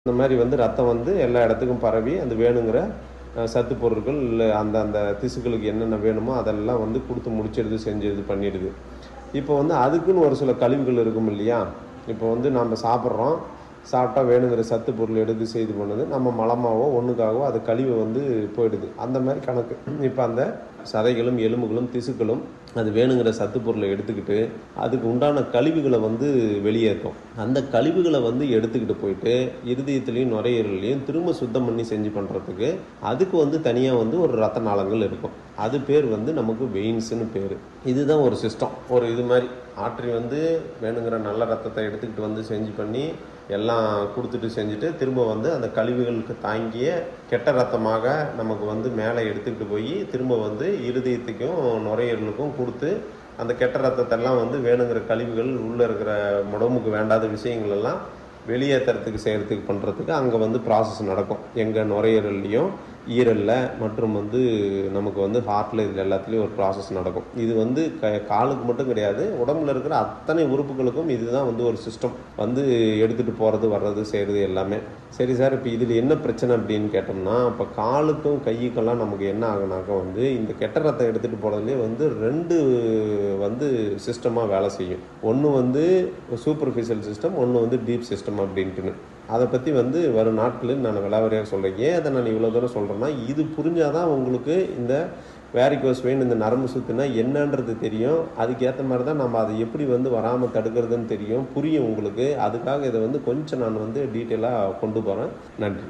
இந்த மாதிரி வந்து ரத்தம் வந்து எல்லா இடத்துக்கும் பரவி அந்த வேணுங்கிற அஹ், சத்து பொருட்கள் இல்லை அந்த அந்த திசுக்களுக்கு என்னென்ன வேணுமோ அதெல்லாம் வந்து கொடுத்து முடிச்சிடுது செஞ்சிடுது பண்ணிடுது இப்போ வந்து அதுக்குன்னு ஒரு சில கழிவுகள் இருக்கும் இல்லையா இப்போ வந்து நம்ம சாப்பிட்றோம் சாப்பிட்டா வேணுங்கிற சத்து பொருள் எடுத்து செய்து பண்ணுது நம்ம மலமாவோ ஒன்றுக்காகவோ அது கழிவு வந்து போயிடுது அந்த மாதிரி கணக்கு இப்போ அந்த சதைகளும் எலும்புகளும் திசுக்களும் அது வேணுங்கிற சத்து பொருளை எடுத்துக்கிட்டு அதுக்கு உண்டான கழிவுகளை வந்து வெளியேற்றும் அந்த கழிவுகளை வந்து எடுத்துக்கிட்டு போயிட்டு இருதயத்துலேயும் நுரையீரலையும் திரும்ப சுத்தம் பண்ணி செஞ்சு பண்ணுறதுக்கு அதுக்கு வந்து தனியாக வந்து ஒரு ரத்த நாளங்கள் இருக்கும் அது பேர் வந்து நமக்கு வெயின்ஸ்னு பேர் இதுதான் ஒரு சிஸ்டம் ஒரு இது மாதிரி ஆற்றி வந்து வேணுங்கிற நல்ல ரத்தத்தை எடுத்துக்கிட்டு வந்து செஞ்சு பண்ணி எல்லாம் கொடுத்துட்டு செஞ்சுட்டு திரும்ப வந்து அந்த கழிவுகளுக்கு தாங்கிய கெட்ட ரத்தமாக நமக்கு வந்து மேலே எடுத்துக்கிட்டு போய் திரும்ப வந்து இருதயத்துக்கும் நுரையீரலுக்கும் கொடுத்து அந்த கெட்ட ரத்தத்தெல்லாம் வந்து வேணுங்கிற கழிவுகள் உள்ளே இருக்கிற உடம்புக்கு வேண்டாத விஷயங்கள் எல்லாம் வெளியேற்றுறதுக்கு செய்கிறதுக்கு பண்ணுறதுக்கு அங்கே வந்து ப்ராசஸ் நடக்கும் எங்கள் நுரையீரல்லையும் ஈரலில் மற்றும் வந்து நமக்கு வந்து ஹார்ட்டில் இதில் எல்லாத்துலேயும் ஒரு ப்ராசஸ் நடக்கும் இது வந்து க காலுக்கு மட்டும் கிடையாது உடம்புல இருக்கிற அத்தனை உறுப்புகளுக்கும் இதுதான் வந்து ஒரு சிஸ்டம் வந்து எடுத்துகிட்டு போகிறது வர்றது செய்கிறது எல்லாமே சரி சார் இப்போ இதில் என்ன பிரச்சனை அப்படின்னு கேட்டோம்னா இப்போ காலுக்கும் கையுக்கெல்லாம் நமக்கு என்ன ஆகுனாக்கா வந்து இந்த கெட்ட ரத்தம் எடுத்துகிட்டு போகிறதுலேயே வந்து ரெண்டு வந்து சிஸ்டமாக வேலை செய்யும் ஒன்று வந்து சூப்பர்ஃபிஷியல் சிஸ்டம் ஒன்று வந்து டீப் சிஸ்டம் அப்படின்ட்டுன்னு அதை பற்றி வந்து வரும் நாட்களில் நான் விளாவரியாக சொல்கிறேன் ஏன் அதை நான் இவ்வளோ தூரம் சொல்கிறேன்னா இது புரிஞ்சாதான் உங்களுக்கு இந்த வேரிகோஸ் வெயின் இந்த நரம்பு சுத்துனா என்னன்றது தெரியும் அதுக்கேற்ற மாதிரி தான் நம்ம அதை எப்படி வந்து வராமல் தடுக்கிறதுன்னு தெரியும் புரியும் உங்களுக்கு அதுக்காக இதை வந்து கொஞ்சம் நான் வந்து டீட்டெயிலாக கொண்டு போகிறேன் நன்றி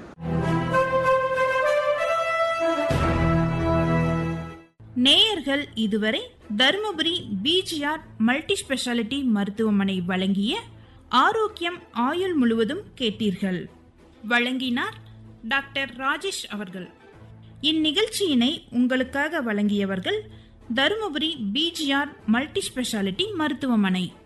நேயர்கள் இதுவரை தருமபுரி பிஜிஆர் மல்டி ஸ்பெஷாலிட்டி மருத்துவமனை வழங்கிய ஆரோக்கியம் ஆயுள் முழுவதும் கேட்டீர்கள் வழங்கினார் டாக்டர் ராஜேஷ் அவர்கள் இந்நிகழ்ச்சியினை உங்களுக்காக வழங்கியவர்கள் தருமபுரி பிஜிஆர் மல்டி ஸ்பெஷாலிட்டி மருத்துவமனை